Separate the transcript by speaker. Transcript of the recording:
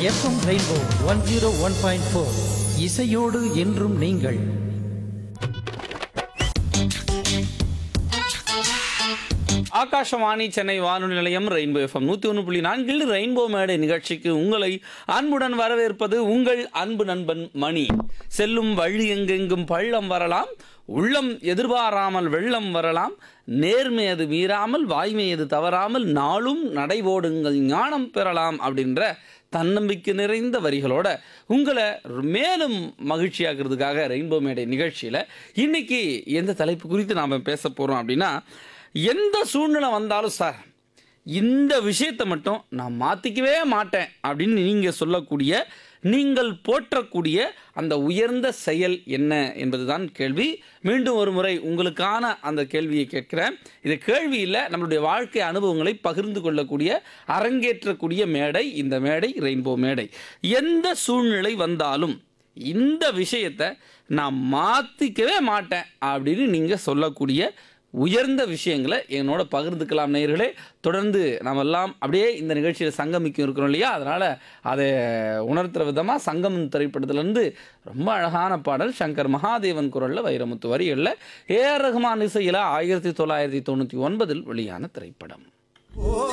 Speaker 1: FM rainbow one zero one point four இசையோடு என்றும் நீங்கள்
Speaker 2: ஆகாஷவாணி சென்னை வானொலி நிலையம் ரெயின்போ எஃப்எம் நூற்றி ஒன்று புள்ளி நான்கில் ரெயின்போ மேடை நிகழ்ச்சிக்கு உங்களை அன்புடன் வரவேற்பது உங்கள் அன்பு நண்பன் மணி செல்லும் வழி எங்கெங்கும் பள்ளம் வரலாம் உள்ளம் எதிர்பாராமல் வெள்ளம் வரலாம் நேர்மை அது மீறாமல் வாய்மை அது தவறாமல் நாளும் நடைபோடுங்கள் ஞானம் பெறலாம் அப்படின்ற தன்னம்பிக்கை நிறைந்த வரிகளோட உங்களை மேலும் மகிழ்ச்சியாக்குறதுக்காக ரெயின்போ மேடை நிகழ்ச்சியில் இன்னைக்கு எந்த தலைப்பு குறித்து நாம் பேச போகிறோம் அப்படின்னா எந்த சூழ்நிலை வந்தாலும் சார் இந்த விஷயத்தை மட்டும் நான் மாற்றிக்கவே மாட்டேன் அப்படின்னு நீங்கள் சொல்லக்கூடிய நீங்கள் போற்றக்கூடிய அந்த உயர்ந்த செயல் என்ன என்பதுதான் கேள்வி மீண்டும் ஒரு முறை உங்களுக்கான அந்த கேள்வியை கேட்கிறேன் இது கேள்வி இல்லை நம்மளுடைய வாழ்க்கை அனுபவங்களை பகிர்ந்து கொள்ளக்கூடிய அரங்கேற்றக்கூடிய மேடை இந்த மேடை ரெயின்போ மேடை எந்த சூழ்நிலை வந்தாலும் இந்த விஷயத்தை நான் மாற்றிக்கவே மாட்டேன் அப்படின்னு நீங்கள் சொல்லக்கூடிய உயர்ந்த விஷயங்களை என்னோட பகிர்ந்துக்கலாம் நேயர்களே தொடர்ந்து நாம் எல்லாம் அப்படியே இந்த நிகழ்ச்சியில் சங்கமிக்கும் இருக்கிறோம் இல்லையா அதனால் அதை உணர்த்துற விதமாக சங்கம் திரைப்படத்துலேருந்து ரொம்ப அழகான பாடல் சங்கர் மகாதேவன் குரலில் வைரமுத்து வரிகளில் ஏஆர் ரஹ்மான் இசையில் ஆயிரத்தி தொள்ளாயிரத்தி தொண்ணூற்றி ஒன்பதில் வெளியான திரைப்படம்